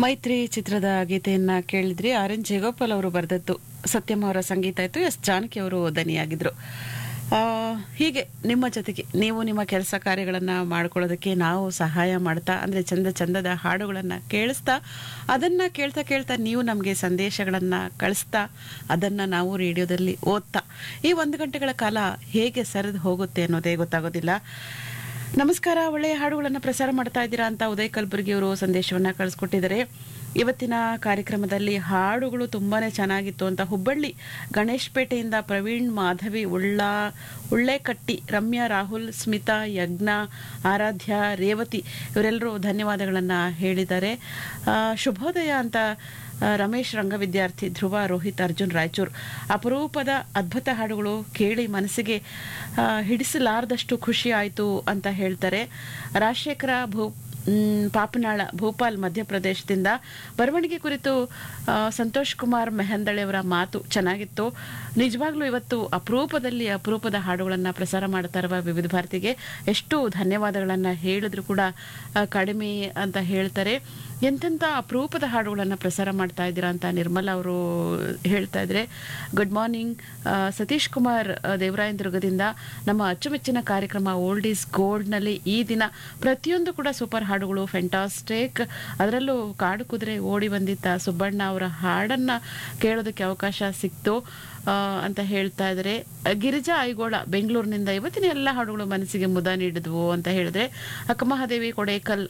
ಮೈತ್ರಿ ಚಿತ್ರದ ಗೀತೆಯನ್ನ ಕೇಳಿದ್ರಿ ಆರ್ ಎನ್ ಜೇಗೋಪಾಲ್ ಅವರು ಬರೆದದ್ದು ಸತ್ಯಂ ಅವರ ಸಂಗೀತ ಇತ್ತು ಎಸ್ ಜಾನಕಿ ಅವರು ದನಿಯಾಗಿದ್ರು ಆ, ಹೀಗೆ ನಿಮ್ಮ ಜೊತೆಗೆ ನೀವು ನಿಮ್ಮ ಕೆಲಸ ಕಾರ್ಯಗಳನ್ನು ಮಾಡ್ಕೊಳ್ಳೋದಕ್ಕೆ ನಾವು ಸಹಾಯ ಮಾಡ್ತಾ ಅಂದರೆ ಚಂದ ಚಂದದ ಹಾಡುಗಳನ್ನು ಕೇಳಿಸ್ತಾ ಅದನ್ನು ಕೇಳ್ತಾ ಕೇಳ್ತಾ ನೀವು ನಮಗೆ ಸಂದೇಶಗಳನ್ನು ಕಳಿಸ್ತಾ ಅದನ್ನು ನಾವು ರೇಡಿಯೋದಲ್ಲಿ ಓದ್ತಾ ಈ ಒಂದು ಗಂಟೆಗಳ ಕಾಲ ಹೇಗೆ ಸರಿದು ಹೋಗುತ್ತೆ ಅನ್ನೋದೇ ಗೊತ್ತಾಗೋದಿಲ್ಲ ನಮಸ್ಕಾರ ಒಳ್ಳೆಯ ಹಾಡುಗಳನ್ನು ಪ್ರಸಾರ ಮಾಡ್ತಾ ಇದ್ದೀರಾ ಅಂತ ಉದಯ್ ಕಲಬುರ್ಗಿ ಅವರು ಸಂದೇಶವನ್ನ ಕಳಿಸ್ಕೊಟ್ಟಿದ್ದಾರೆ ಇವತ್ತಿನ ಕಾರ್ಯಕ್ರಮದಲ್ಲಿ ಹಾಡುಗಳು ತುಂಬಾನೇ ಚೆನ್ನಾಗಿತ್ತು ಅಂತ ಹುಬ್ಬಳ್ಳಿ ಗಣೇಶ್ಪೇಟೆಯಿಂದ ಪ್ರವೀಣ್ ಮಾಧವಿ ಉಳ್ಳ ಉಳ್ಳೆಕಟ್ಟಿ ರಮ್ಯಾ ರಾಹುಲ್ ಸ್ಮಿತಾ ಯಜ್ಞ ಆರಾಧ್ಯ ರೇವತಿ ಇವರೆಲ್ಲರೂ ಧನ್ಯವಾದಗಳನ್ನು ಹೇಳಿದ್ದಾರೆ ಆ, ಶುಭೋದಯ ಅಂತ ಆ, ರಮೇಶ್ ರಂಗವಿದ್ಯಾರ್ಥಿ ಧ್ರುವ ರೋಹಿತ್ ಅರ್ಜುನ್ ರಾಯಚೂರ್ ಅಪರೂಪದ ಅದ್ಭುತ ಹಾಡುಗಳು ಕೇಳಿ ಮನಸ್ಸಿಗೆ ಆ, ಹಿಡಿಸಲಾರದಷ್ಟು ಖುಷಿ ಆಯಿತು ಅಂತ ಹೇಳ್ತಾರೆ ರಾಜಶೇಖರ ಭೂ ಮ್, ಪಾಪನಾಳ ಭೋಪಾಲ್ ಮಧ್ಯಪ್ರದೇಶದಿಂದ ಬರವಣಿಗೆ ಕುರಿತು ಆ, ಸಂತೋಷ್ ಕುಮಾರ್ ಮೆಹಂದಳೆ ಅವರ ಮಾತು ಚೆನ್ನಾಗಿತ್ತು ನಿಜವಾಗ್ಲೂ ಇವತ್ತು ಅಪರೂಪದಲ್ಲಿ ಅಪರೂಪದ ಹಾಡುಗಳನ್ನು ಪ್ರಸಾರ ಮಾಡ್ತಾ ಇರುವ ವಿವಿಧ ಭಾರತಿಗೆ ಎಷ್ಟು ಧನ್ಯವಾದಗಳನ್ನು ಹೇಳಿದ್ರು ಕೂಡ ಆ, ಕಡಿಮೆ ಅಂತ ಹೇಳ್ತಾರೆ ಎಂತೆಂಥ ಅಪರೂಪದ ಹಾಡುಗಳನ್ನು ಪ್ರಸಾರ ಮಾಡ್ತಾ ಇದ್ದೀರಾ ಅಂತ ನಿರ್ಮಲಾ ಅವರು ಹೇಳ್ತಾ ಇದ್ರೆ ಗುಡ್ ಮಾರ್ನಿಂಗ್ ಸತೀಶ್ ಕುಮಾರ್ ಆ, ದೇವರಾಯನ ದುರ್ಗದಿಂದ ನಮ್ಮ ಅಚ್ಚುಮೆಚ್ಚಿನ ಕಾರ್ಯಕ್ರಮ ಓಲ್ಡ್ ಈಸ್ ಗೋಲ್ಡ್ನಲ್ಲಿ ಈ ದಿನ ಪ್ರತಿಯೊಂದು ಕೂಡ ಸೂಪರ್ ಹಾಡುಗಳು ಫೆಂಟಾಸ್ಟಿಕ್ ಅದರಲ್ಲೂ ಕಾಡು ಕುದುರೆ ಓಡಿ ಬಂದಿದ್ದ ಸುಬ್ಬಣ್ಣ ಅವರ ಹಾಡನ್ನು ಕೇಳೋದಕ್ಕೆ ಅವಕಾಶ ಸಿಕ್ತು ಆ, ಅಂತ ಹೇಳ್ತಾ ಇದ್ದಾರೆ ಗಿರಿಜಾ ಐಗೋಳ ಬೆಂಗಳೂರಿನಿಂದ ಇವತ್ತಿನ ಎಲ್ಲ ಹಾಡುಗಳು ಮನಸ್ಸಿಗೆ ಮುದ ನೀಡಿದ್ವು ಅಂತ ಹೇಳಿದ್ರೆ ಅಕ್ಕಮಹಾದೇವಿ ಕೊಡೇಕಲ್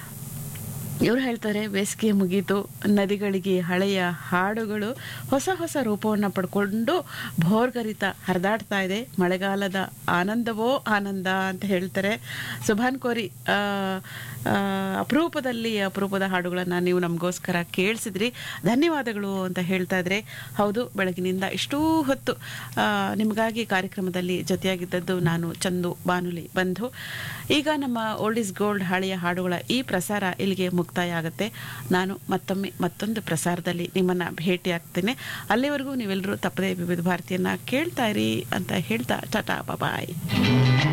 ಇವರು ಹೇಳ್ತಾರೆ ಬೇಸಿಗೆ ಮುಗೀತು ನದಿಗಳಿಗೆ ಹಳೆಯ ಹಾಡುಗಳು ಹೊಸ ಹೊಸ ರೂಪವನ್ನು ಪಡ್ಕೊಂಡು ಭೋರ್ಗರಿತ ಹರಿದಾಡ್ತಾ ಇದೆ ಮಳೆಗಾಲದ ಆನಂದವೋ ಆನಂದ ಅಂತ ಹೇಳ್ತಾರೆ ಸುಭಾನ್ ಕೋರಿ ಆ, ಆ, ಅಪರೂಪದಲ್ಲಿ ಅಪರೂಪದ ಹಾಡುಗಳನ್ನು ನೀವು ನಮಗೋಸ್ಕರ ಕೇಳಿಸಿದ್ರಿ ಧನ್ಯವಾದಗಳು ಅಂತ ಹೇಳ್ತಾ ಇದ್ರೆ ಹೌದು ಬೆಳಗಿನಿಂದ ಇಷ್ಟೂ ಹೊತ್ತು ಆ, ನಿಮಗಾಗಿ ಕಾರ್ಯಕ್ರಮದಲ್ಲಿ ಜೊತೆಯಾಗಿದ್ದದ್ದು ನಾನು ಚಂದು ಬಾನುಲಿ ಬಂಧು ಈಗ ನಮ್ಮ ಓಲ್ಡ್ ಇಸ್ ಗೋಲ್ಡ್ ಹಳೆಯ ಹಾಡುಗಳ ಈ ಪ್ರಸಾರ ಇಲ್ಲಿಗೆ ಮುಕ್ತಾಯ ಆಗುತ್ತೆ ನಾನು ಮತ್ತೊಮ್ಮೆ ಮತ್ತೊಂದು ಪ್ರಸಾರದಲ್ಲಿ ನಿಮ್ಮನ್ನ ಭೇಟಿ ಆಗ್ತೇನೆ ಅಲ್ಲಿವರೆಗೂ ನೀವೆಲ್ಲರೂ ತಪ್ಪದೇ ವಿವಿಧ ಭಾರತಿಯನ್ನ ಕೇಳ್ತಾ ಇರಿ ಅಂತ ಹೇಳ್ತಾ ಟಾಟಾ ಬಾಯ್